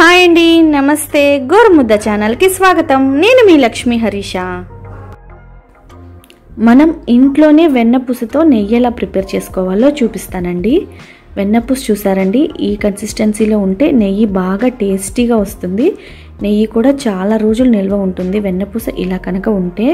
hi అండి నమస్తే గోరుముద్ద ఛానల్కి స్వాగతం నేను మీ లక్ష్మి హరీష మనం ఇంట్లోనే వెన్నపూసతో నెయ్యి ఎలా ప్రిపేర్ చేసుకోవాలో చూపిస్తానండి వెన్నపూస చూసారండి ఈ కన్సిస్టెన్సీలో ఉంటే నెయ్యి బాగా టేస్టీగా వస్తుంది నెయ్యి కూడా చాలా రోజులు నిల్వ ఉంటుంది వెన్నపూస ఇలా కనుక ఉంటే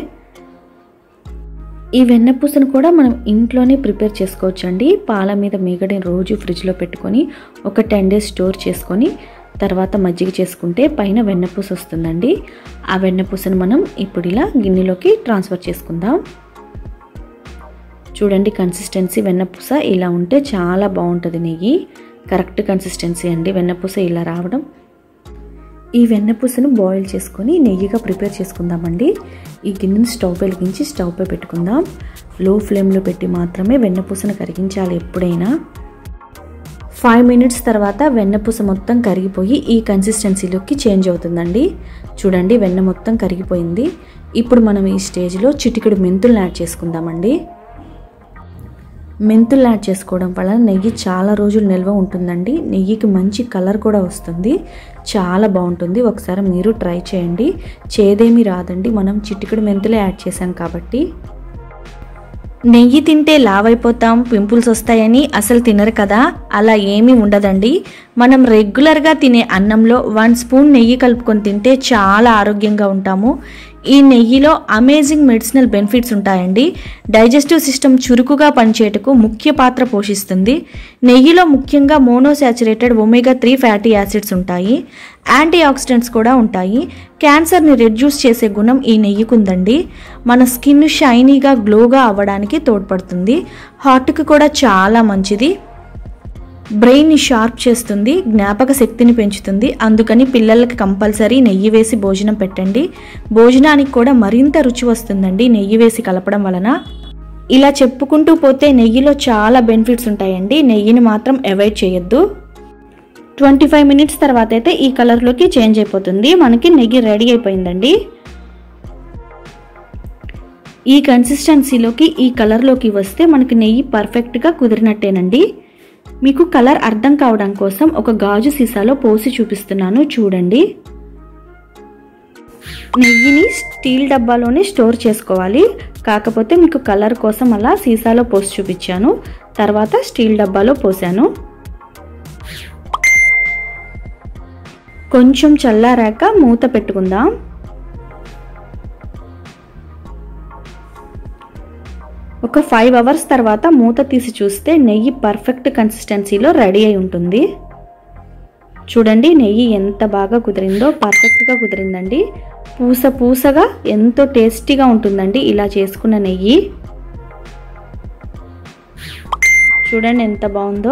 ఈ వెన్నపూసను కూడా మనం ఇంట్లోనే ప్రిపేర్ చేసుకోవచ్చండి పాల మీద మీగడని రోజు ఫ్రిడ్జ్లో పెట్టుకొని ఒక టెన్ డేస్ స్టోర్ చేసుకొని తర్వాత మజ్జిగ చేసుకుంటే పైన వెన్నపూస వస్తుందండి ఆ వెన్నపూసను మనం ఇప్పుడు ఇలా గిన్నెలోకి ట్రాన్స్ఫర్ చేసుకుందాం చూడండి కన్సిస్టెన్సీ వెన్నపూస ఇలా ఉంటే చాలా బాగుంటుంది నెయ్యి కరెక్ట్ కన్సిస్టెన్సీ అండి వెన్నపూస ఇలా రావడం ఈ వెన్నపూసను బాయిల్ చేసుకొని నెయ్యిగా ప్రిపేర్ చేసుకుందామండి ఈ గిన్నెను స్టవ్ వెలిగించి స్టవ్ పై పెట్టుకుందాం లో ఫ్లేమ్లో పెట్టి మాత్రమే వెన్నపూసను కరిగించాలి ఎప్పుడైనా ఫైవ్ మినిట్స్ తర్వాత వెన్నపూస మొత్తం కరిగిపోయి ఈ కన్సిస్టెన్సీలోకి చేంజ్ అవుతుందండి చూడండి వెన్న మొత్తం కరిగిపోయింది ఇప్పుడు మనం ఈ స్టేజ్లో చిటికెడు మెంతులను యాడ్ చేసుకుందామండి మెంతులు యాడ్ చేసుకోవడం వల్ల నెయ్యి చాలా రోజులు నిల్వ ఉంటుందండి నెయ్యికి మంచి కలర్ కూడా వస్తుంది చాలా బాగుంటుంది ఒకసారి మీరు ట్రై చేయండి చేదేమీ రాదండి మనం చిటికెడు మెంతులే యాడ్ చేసాం కాబట్టి నెయ్యి తింటే లావైపోతాం పింపుల్స్ వస్తాయని అసలు తినరు కదా అలా ఏమీ ఉండదండి మనం రెగ్యులర్గా తినే అన్నంలో వన్ స్పూన్ నెయ్యి కలుపుకొని తింటే చాలా ఆరోగ్యంగా ఉంటాము ఈ నెయ్యిలో అమేజింగ్ మెడిసినల్ బెనిఫిట్స్ ఉంటాయండి డైజెస్టివ్ సిస్టమ్ చురుకుగా పనిచేయటకు ముఖ్య పాత్ర పోషిస్తుంది నెయ్యిలో ముఖ్యంగా monounsaturated omega three fatty acids antioxidants ఆక్సిడెంట్స్ కూడా ఉంటాయి క్యాన్సర్ని రెడ్యూస్ చేసే గుణం ఈ నెయ్యికుందండి మన స్కిన్ షైనీగా గ్లోగా అవ్వడానికి తోడ్పడుతుంది హార్ట్కి కూడా చాలా మంచిది బ్రెయిన్ని షార్ప్ చేస్తుంది జ్ఞాపక శక్తిని పెంచుతుంది అందుకని పిల్లలకి కంపల్సరీ నెయ్యి వేసి భోజనం పెట్టండి భోజనానికి కూడా మరింత రుచి వస్తుందండి నెయ్యి వేసి కలపడం వలన ఇలా చెప్పుకుంటూ పోతే నెయ్యిలో చాలా బెనిఫిట్స్ ఉంటాయండి నెయ్యిని మాత్రం అవాయిడ్ చేయొద్దు ట్వంటీ ఫైవ్ మినిట్స్ తర్వాత అయితే ఈ కలర్లోకి చేంజ్ అయిపోతుంది మనకి నెయ్యి రెడీ అయిపోయిందండి ఈ కన్సిస్టెన్సీలోకి ఈ కలర్లోకి వస్తే మనకి నెయ్యి పర్ఫెక్ట్గా కుదిరినట్టేనండి మీకు కలర్ అర్థం కావడం కోసం ఒక గాజు సీసాలో పోసి చూపిస్తున్నాను చూడండి నెయ్యిని స్టీల్ డబ్బాలోనే స్టోర్ చేసుకోవాలి కాకపోతే మీకు కలర్ కోసం అలా సీసాలో పోసి చూపించాను తర్వాత స్టీల్ డబ్బాలో పోసాను కొంచెం చల్లారాక మూత పెట్టుకుందాం ఒక ఫైవ్ అవర్స్ తర్వాత మూత తీసి చూస్తే నెయ్యి పర్ఫెక్ట్ కన్సిస్టెన్సీలో రెడీ అయి ఉంటుంది చూడండి నెయ్యి ఎంత బాగా కుదిరిందో పర్ఫెక్ట్గా కుదిరిందండి పూస పూసగా ఎంతో టేస్టీగా ఉంటుందండి ఇలా చేసుకున్న నెయ్యి చూడండి ఎంత బాగుందో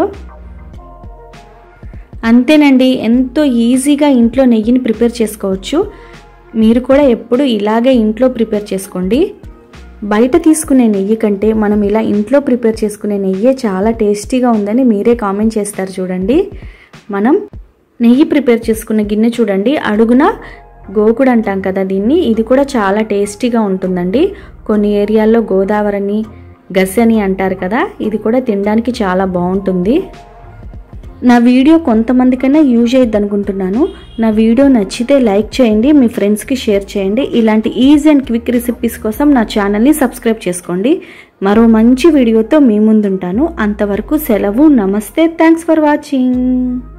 అంతేనండి ఎంతో ఈజీగా ఇంట్లో నెయ్యిని ప్రిపేర్ చేసుకోవచ్చు మీరు కూడా ఎప్పుడు ఇలాగే ఇంట్లో ప్రిపేర్ చేసుకోండి బయట తీసుకునే నెయ్యి కంటే మనం ఇలా ఇంట్లో ప్రిపేర్ చేసుకునే నెయ్యే చాలా టేస్టీగా ఉందని మీరే కామెంట్ చేస్తారు చూడండి మనం నెయ్యి ప్రిపేర్ చేసుకున్న గిన్నె చూడండి అడుగున గోకుడు అంటాం కదా దీన్ని ఇది కూడా చాలా టేస్టీగా ఉంటుందండి కొన్ని ఏరియాల్లో గోదావరిని గసని అంటారు కదా ఇది కూడా తినడానికి చాలా బాగుంటుంది నా వీడియో కొంతమందికైనా యూజ్ అయ్యిద్ది అనుకుంటున్నాను నా వీడియో నచ్చితే లైక్ చేయండి మీ ఫ్రెండ్స్కి షేర్ చేయండి ఇలాంటి ఈజీ అండ్ క్విక్ రెసిపీస్ కోసం నా ఛానల్ని సబ్స్క్రైబ్ చేసుకోండి మరో మంచి వీడియోతో మీ ముందుంటాను అంతవరకు సెలవు నమస్తే థ్యాంక్స్ ఫర్ వాచింగ్